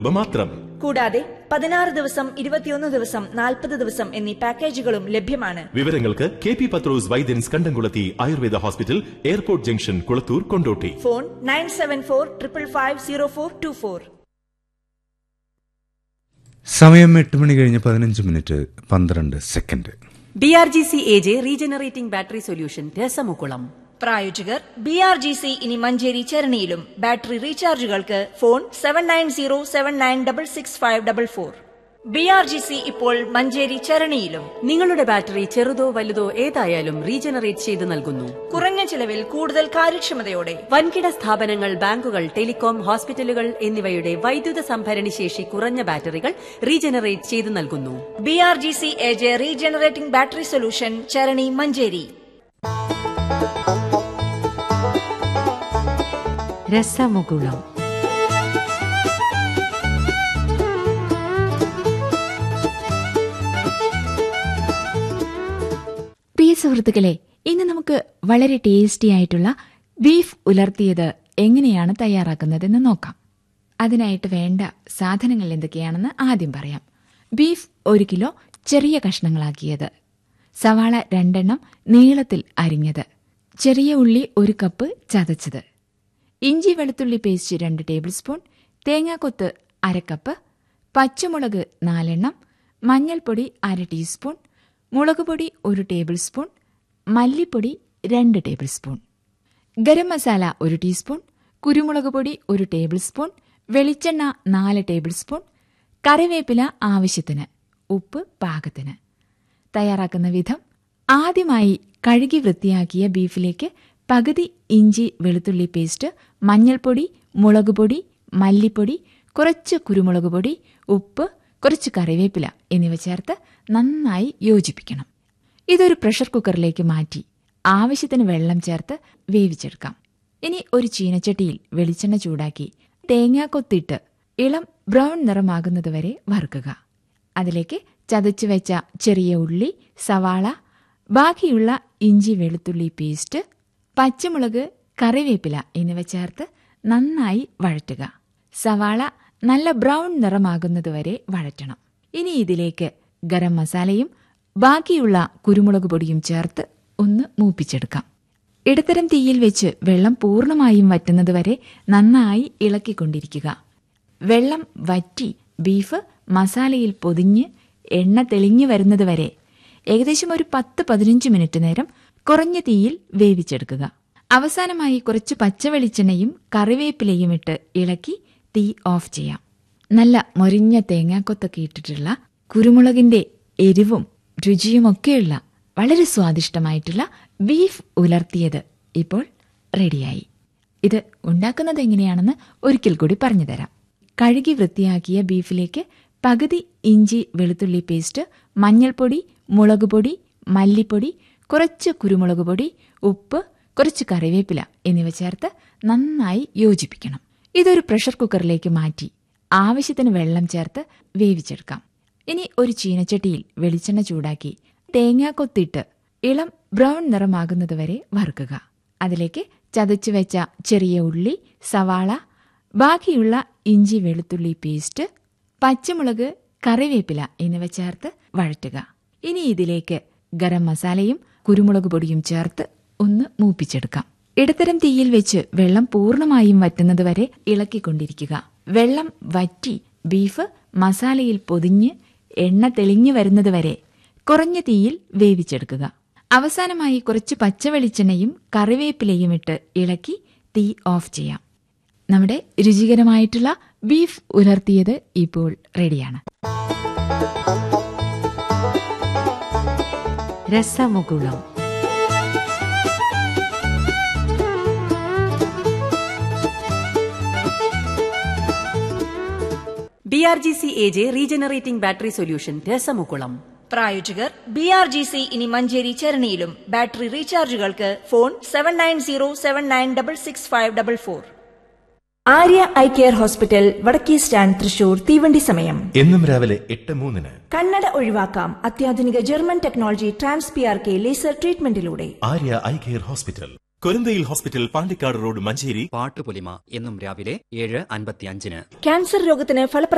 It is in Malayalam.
മാത്രം കൂടാതെ പതിനാറ് ദിവസം ഇരുപത്തിയൊന്ന് ദിവസം നാൽപ്പത് ദിവസം എന്നീ പാക്കേജുകളും ലഭ്യമാണ് വിവരങ്ങൾക്ക് K P Pathros Vaidyans Kandamkulathi Ayurveda hospital airport junction Kulathur Kondotty phone nine seven four triple five zero four two four സമയം എട്ട് മണി കഴിഞ്ഞ് പതിനഞ്ച് മിനിറ്റ് പന്ത്രണ്ട് second B R G C A J regenerating battery solution രസമുകുളം പ്രായോജകർ ബി ആർ ജി സി ഇനി മഞ്ചേരി ചരണിയിലും ബാറ്ററി റീചാർജുകൾക്ക് phone seven nine zero seven nine double six five double four B R G C ഇപ്പോൾ മഞ്ചേരി ചരണിയിലും നിങ്ങളുടെ ബാറ്ററി ചെറുതോ വലുതോ ഏതായാലും റീജനറേറ്റ് ചെയ്ത് നൽകുന്നു കുറഞ്ഞ ചിലവിൽ കൂടുതൽ കാര്യക്ഷമതയോടെ വൻകിട സ്ഥാപനങ്ങൾ ബാങ്കുകൾ ടെലികോം ഹോസ്പിറ്റലുകൾ എന്നിവയുടെ വൈദ്യുത സംഭരണി ശേഷി കുറഞ്ഞ ബാറ്ററികൾ റീജനറേറ്റ് ചെയ്ത് നൽകുന്നു B R G C A J regenerating battery solution Charani Manjeri രസമുകുളം പ്രിയ സുഹൃത്തുക്കളെ ഇന്ന് നമുക്ക് വളരെ ടേസ്റ്റി ആയിട്ടുള്ള ബീഫ് ഉലർത്തിയത് എങ്ങനെയാണ് തയ്യാറാക്കുന്നതെന്ന് നോക്കാം അതിനായിട്ട് വേണ്ട സാധനങ്ങൾ എന്തൊക്കെയാണെന്ന് ആദ്യം പറയാം ബീഫ് ഒരു കിലോ ചെറിയ കഷ്ണങ്ങളാക്കിയത് സവാള രണ്ടെണ്ണം നീളത്തിൽ അരിഞ്ഞത് ചെറിയ ഉള്ളി ഒരു കപ്പ് ചതച്ചത് ഇഞ്ചി വെളുത്തുള്ളി പേസ്റ്റ് രണ്ട് ടേബിൾ സ്പൂൺ തേങ്ങാക്കൊത്ത് അരക്കപ്പ് പച്ചമുളക് നാലെണ്ണം മഞ്ഞൾപ്പൊടി അര ടീസ്പൂൺ മുളക് പൊടി ഒരു ടേബിൾ സ്പൂൺ മല്ലിപ്പൊടി രണ്ട് ടേബിൾ സ്പൂൺ ഗരം മസാല ഒരു ടീസ്പൂൺ കുരുമുളക് പൊടി ഒരു ടേബിൾ സ്പൂൺ വെളിച്ചെണ്ണ നാല് ടേബിൾ സ്പൂൺ കറിവേപ്പില ആവശ്യത്തിന് ഉപ്പ് പാകത്തിന് തയ്യാറാക്കുന്ന വിധം ആദ്യമായി കഴുകി വൃത്തിയാക്കിയ ബീഫിലേക്ക് പകുതി ഇഞ്ചി വെളുത്തുള്ളി പേസ്റ്റ് മഞ്ഞൾപ്പൊടി മുളക് പൊടി മല്ലിപ്പൊടി കുറച്ച് കുരുമുളക് പൊടി ഉപ്പ് കുറച്ച് കറിവേപ്പില എന്നിവ ചേർത്ത് നന്നായി യോജിപ്പിക്കണം ഇതൊരു പ്രഷർ കുക്കറിലേക്ക് മാറ്റി ആവശ്യത്തിന് വെള്ളം ചേർത്ത് വേവിച്ചെടുക്കാം ഇനി ഒരു ചീനച്ചട്ടിയിൽ വെളിച്ചെണ്ണ ചൂടാക്കി തേങ്ങാക്കൊത്തിട്ട് ഇളം ബ്രൗൺ നിറമാകുന്നതുവരെ വറുക്കുക അതിലേക്ക് ചതച്ചു വെച്ച ചെറിയ ഉള്ളി സവാള ബാക്കിയുള്ള ഇഞ്ചി വെളുത്തുള്ളി പേസ്റ്റ് പച്ചമുളക് കറിവേപ്പില എന്നിവ ചേർത്ത് നന്നായി വഴറ്റുക സവാള നല്ല ബ്രൗൺ നിറമാകുന്നതുവരെ വഴറ്റണം ഇനി ഇതിലേക്ക് ഗരം മസാലയും ബാക്കിയുള്ള കുരുമുളക് പൊടിയും ചേർത്ത് ഒന്ന് മൂപ്പിച്ചെടുക്കാം ഇടത്തരം തീയിൽ വെച്ച് വെള്ളം പൂർണ്ണമായും വറ്റുന്നതുവരെ നന്നായി ഇളക്കിക്കൊണ്ടിരിക്കുക വെള്ളം വറ്റി ബീഫ് മസാലയിൽ പൊതിഞ്ഞ് എണ്ണ തെളിഞ്ഞു വരുന്നതുവരെ ഏകദേശം ഒരു പത്ത് പതിനഞ്ച് മിനിറ്റ് നേരം കുറഞ്ഞ തീയിൽ വേവിച്ചെടുക്കുക അവസാനമായി കുറച്ച് പച്ചവെളിച്ചെണ്ണയും കറിവേപ്പിലയും ഇട്ട് ഇളക്കി തീ ഓഫ് ചെയ്യാം നല്ല മൊരിഞ്ഞ തേങ്ങാക്കൊത്തൊക്കെ ഇട്ടിട്ടുള്ള കുരുമുളകിന്റെ എരിവും രുചിയുമൊക്കെയുള്ള വളരെ സ്വാദിഷ്ടമായിട്ടുള്ള ബീഫ് ഉലർത്തിയത് ഇപ്പോൾ റെഡിയായി ഇത് ഉണ്ടാക്കുന്നത് എങ്ങനെയാണെന്ന് ഒരിക്കൽ കൂടി പറഞ്ഞുതരാം കഴുകി വൃത്തിയാക്കിയ ബീഫിലേക്ക് പകുതി ഇഞ്ചി വെളുത്തുള്ളി പേസ്റ്റ് മഞ്ഞൾപ്പൊടി മുളക് പൊടി മല്ലിപ്പൊടി കുറച്ച് കുരുമുളക് പൊടി ഉപ്പ് കുറച്ച് കറിവേപ്പില എന്നിവ ചേർത്ത് നന്നായി യോജിപ്പിക്കണം ഇതൊരു പ്രഷർ കുക്കറിലേക്ക് മാറ്റി ആവശ്യത്തിന് വെള്ളം ചേർത്ത് വേവിച്ചെടുക്കാം ഇനി ഒരു ചീനച്ചട്ടിയിൽ വെളിച്ചെണ്ണ ചൂടാക്കി തേങ്ങാക്കൊത്തിട്ട് ഇളം ബ്രൗൺ നിറമാകുന്നതുവരെ വറുക്കുക അതിലേക്ക് ചതച്ചു വെച്ച ചെറിയ ഉള്ളി സവാള ബാക്കിയുള്ള ഇഞ്ചി വെളുത്തുള്ളി പേസ്റ്റ് പച്ചമുളക് കറിവേപ്പില എന്നിവ ചേർത്ത് വഴറ്റുക ഇനി ഇതിലേക്ക് ഗരം മസാലയും കുരുമുളക് പൊടിയും ചേർത്ത് ഒന്ന് മൂപ്പിച്ചെടുക്കാം ഇടത്തരം തീയിൽ വെച്ച് വെള്ളം പൂർണ്ണമായും വറ്റുന്നതുവരെ ഇളക്കിക്കൊണ്ടിരിക്കുക വെള്ളം വറ്റി ബീഫ് മസാലയിൽ പൊതിഞ്ഞ് എണ്ണ തെളിഞ്ഞു വരുന്നതുവരെ കുറഞ്ഞ തീയിൽ വേവിച്ചെടുക്കുക അവസാനമായി കുറച്ച് പച്ചവെളിച്ചെണ്ണയും കറിവേപ്പിലയും ഇട്ട് ഇളക്കി തീ ഓഫ് ചെയ്യാം നമ്മുടെ രുചികരമായിട്ടുള്ള ബീഫ് ഉലർത്തിയത് ഇപ്പോൾ റെഡിയാണ് രസമുകുളം B R G C A J regenerating battery solution രസമുകുളം പ്രായോജകർ ബി ആർ ജി സി ഇനി മഞ്ചേരി ചരണിയിലും ബാറ്ററി റീചാർജുകൾക്ക് phone seven nine zero seven nine double six five double four Arya eye care hospital വടക്കേ സ്റ്റാൻഡ് തൃശൂർ തീവണ്ടി സമയം എന്നും രാവിലെ എട്ട് മൂന്നിന് കണ്ണട ഒഴിവാക്കാം അത്യാധുനിക German technology trans P R K laser ട്രീറ്റ്മെന്റിലൂടെ ആര്യ ഐ കെയർ ഹോസ്പിറ്റൽ കൊരന്തയിൽ ഹോസ്പിറ്റൽ പാണ്ടിക്കാട് റോഡ് മഞ്ചേരി പാട്ടുപൊലിമ എന്നും രാവിലെ ഏഴ് അൻപത്തിയഞ്ചിന് ക്യാൻസർ രോഗത്തിന് ഫലപ്രദ